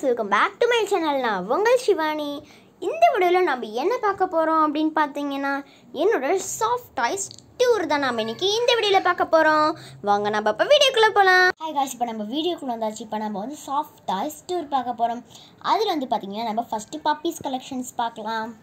guys welcome back to my channel நான் உங்கள் சிவானி இந்த வீடியோவில் நம்ம என்ன பார்க்க போகிறோம் அப்படின்னு பார்த்தீங்கன்னா என்னோட சாஃப்ட் டாய்ஸ் டூர் தான் நம்ம இன்னைக்கு இந்த வீடியோவில் பார்க்க போகிறோம் வாங்க நம்ம இப்போ வீடியோக்குள்ளே போகலாம் ஹாய் காய்ஸ் இப்போ நம்ம வீடியோக்குள்ளே வந்தாச்சு இப்போ நம்ம வந்து சாஃப்ட் டாய்ஸ் டூர் பார்க்க போகிறோம் அதில் வந்து பார்த்தீங்கன்னா நம்ம ஃபஸ்ட்டு பப்பீஸ் கலெக்ஷன்ஸ் பார்க்கலாம்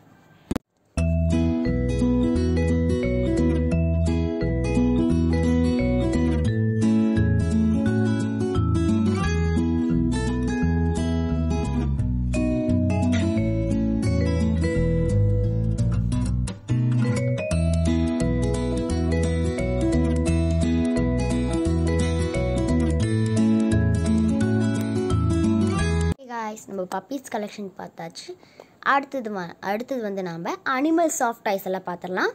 காய்ஸ் நம்ம பப்பீஸ் கலெக்ஷன் பார்த்தாச்சு அடுத்தது வ- அடுத்தது வந்து நாம் அனிமல் சாஃப்ட் டாய்ஸ் எல்லாம் பார்த்துடலாம்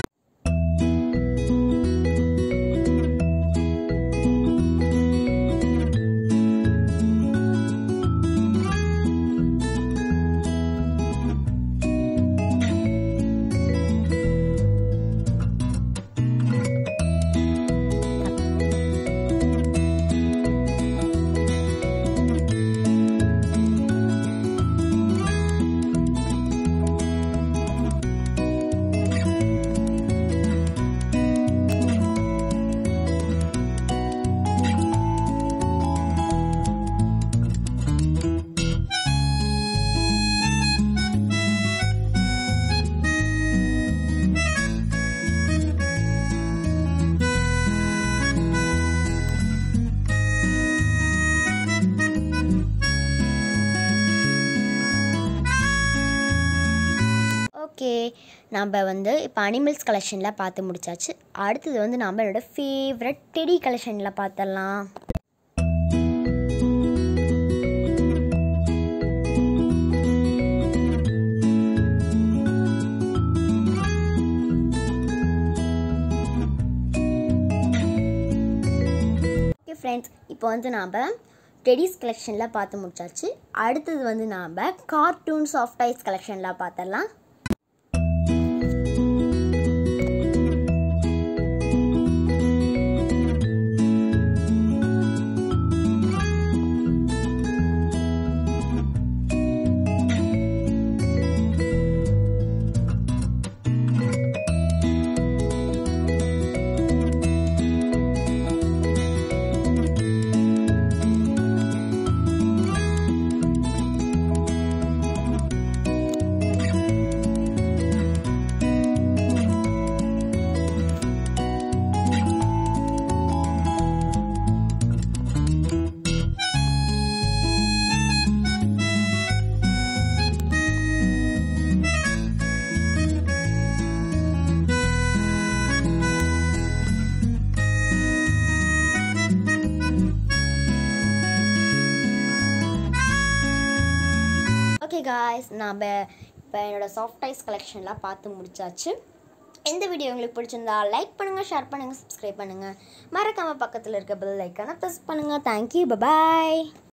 ஓகே நம்ம வந்து இப்போ அனிமல்ஸ் கலெக்ஷனில் பார்த்து முடிச்சாச்சு அடுத்தது வந்து நம்ம என்னோட ஃபேவரட் டெடி கலெக்ஷனில் பார்த்துடலாம் ஓகே ஃப்ரெண்ட்ஸ் இப்போ வந்து நாம் டெடிஸ் கலெக்ஷனில் பார்த்து முடிச்சாச்சு அடுத்தது வந்து நாம் கார்ட்டூன் சாஃப்ட் டைஸ் கலெக்ஷனில் பார்த்துடலாம் ஓகே காய்ஸ் நாம் இப்போ என்னோட சாஃப்ட் டைஸ் கலெக்ஷன்லாம் பார்த்து முடிச்சாச்சு இந்த வீடியோ உங்களுக்கு பிடிச்சிருந்தா லைக் பண்ணுங்கள் ஷேர் பண்ணுங்கள் சப்ஸ்கிரைப் பண்ணுங்கள் மறக்காமல் பக்கத்தில் இருக்க பெல் லைக்கான ப்ரெஸ் பண்ணுங்கள் தேங்க்யூ பபாய்